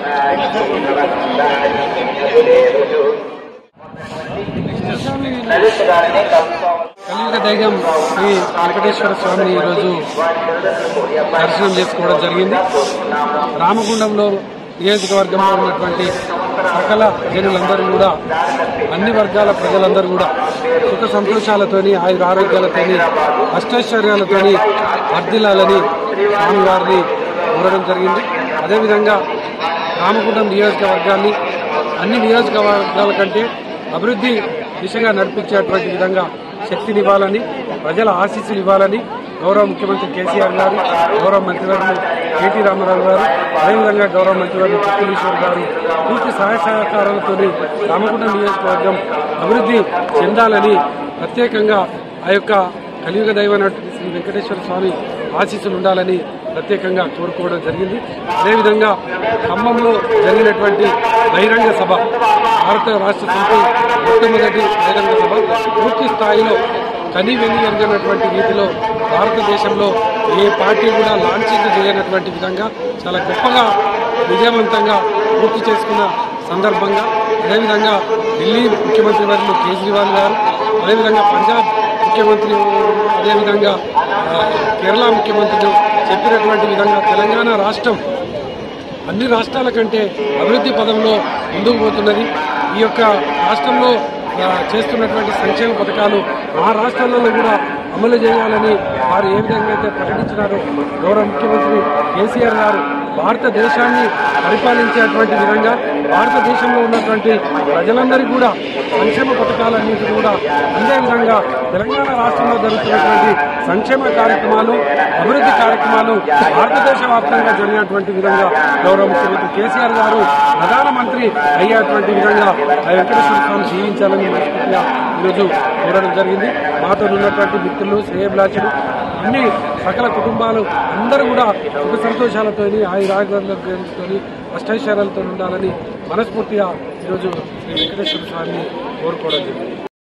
కలియుగ దైవం శ్రీ వెంకటేశ్వర స్వామిని ఈరోజు దర్శనం చేసుకోవడం జరిగింది రామగుండంలో నియోజకవర్గంలో ఉన్నటువంటి సకల జనులందరూ కూడా అన్ని వర్గాల ప్రజలందరూ కూడా సుఖ సంతోషాలతోని ఆయుర ఆరోగ్యాలతోని అష్టైశ్వర్యాలతోని వర్ధిల్లాలని స్వామివారిని కోరడం జరిగింది అదేవిధంగా రామగుండం నియోజకవర్గాన్ని అన్ని నియోజకవర్గాల కంటే అభివృద్ధి దిశగా నడిపించేటువంటి విధంగా శక్తినివ్వాలని ప్రజల ఆశీస్సులు ఇవ్వాలని గౌరవ ముఖ్యమంత్రి కేసీఆర్ గారు గౌరవ మంత్రివర్యులు కేటీ రామారావు గారు అదేవిధంగా గౌరవ మంత్రివర్యులు పుష్పలీశ్వర్ గారు పూర్తి సహాయ సహకారాలతో రామగుండం నియోజకవర్గం అభివృద్ధి చెందాలని ప్రత్యేకంగా ఆ యొక్క కలియుగ దైవ శ్రీ వెంకటేశ్వర స్వామి ఆశీస్సులు ఉండాలని ప్రత్యేకంగా కోరుకోవడం జరిగింది అదేవిధంగా ఖమ్మంలో జరిగినటువంటి బహిరంగ సభ భారత రాష్ట్ర సమితి మొట్టమొదటి బహిరంగ సభ పూర్తి స్థాయిలో కని వెని ఎరగనటువంటి రీతిలో భారతదేశంలో ఏ పార్టీ కూడా లాంఛింగ్ చేయనటువంటి విధంగా చాలా గొప్పగా విజయవంతంగా పూర్తి చేసుకున్న సందర్భంగా అదేవిధంగా ఢిల్లీ ముఖ్యమంత్రి వర్యులు కేజ్రీవాల్ గారు అదేవిధంగా పంజాబ్ ముఖ్యమంత్రి అదేవిధంగా ఆ, కేరళ ముఖ్యమంత్రులు చెప్పినటువంటి విధంగా తెలంగాణ రాష్ట్రం అన్ని రాష్ట్రాల కంటే అభివృద్ధి పదంలో ముందుకు పోతున్నది ఈ యొక్క రాష్ట్రంలో ఆ, చేస్తున్నటువంటి సంక్షేమ పథకాలు ఆ రాష్ట్రాలలో కూడా అమలు చేయాలని వారు ఏ విధంగా అయితే ప్రకటించినారో గౌరవ ముఖ్యమంత్రి కేసీఆర్ గారు భారతదేశాన్ని పరిపాలించేటువంటి విధంగా భారతదేశంలో ఉన్నటువంటి ప్రజలందరికీ కూడా సంక్షేమ పథకాలన్నింటినీ కూడా అందే విధంగా తెలంగాణ రాష్ట్రంలో జరుగుతున్నటువంటి సంక్షేమ కార్యక్రమాలు అభివృద్ధి కార్యక్రమాలు భారతదేశ వ్యాప్తంగా జరిగినటువంటి విధంగా గౌరవ ముఖ్యమంత్రి కేసీఆర్ గారు ప్రధానమంత్రి అయ్యేటువంటి విధంగా ఆ వెంకటేశ్వర స్వామి జీవించాలని మనస్ఫూర్తిగా ఈరోజు కోరడం జరిగింది మాతో ఉన్నటువంటి మిత్రులు శ్రేయభిలాషులు అన్ని సకల కుటుంబాలు అందరూ కూడా సుఖ సంతోషాలతోని ఆయురాగ్యాలతో అష్టైశ్వర్యాలతో ఉండాలని మనస్ఫూర్తిగా ఈరోజు శ్రీ వెంకటేశ్వర స్వామిని కోరుకోవడం జరిగింది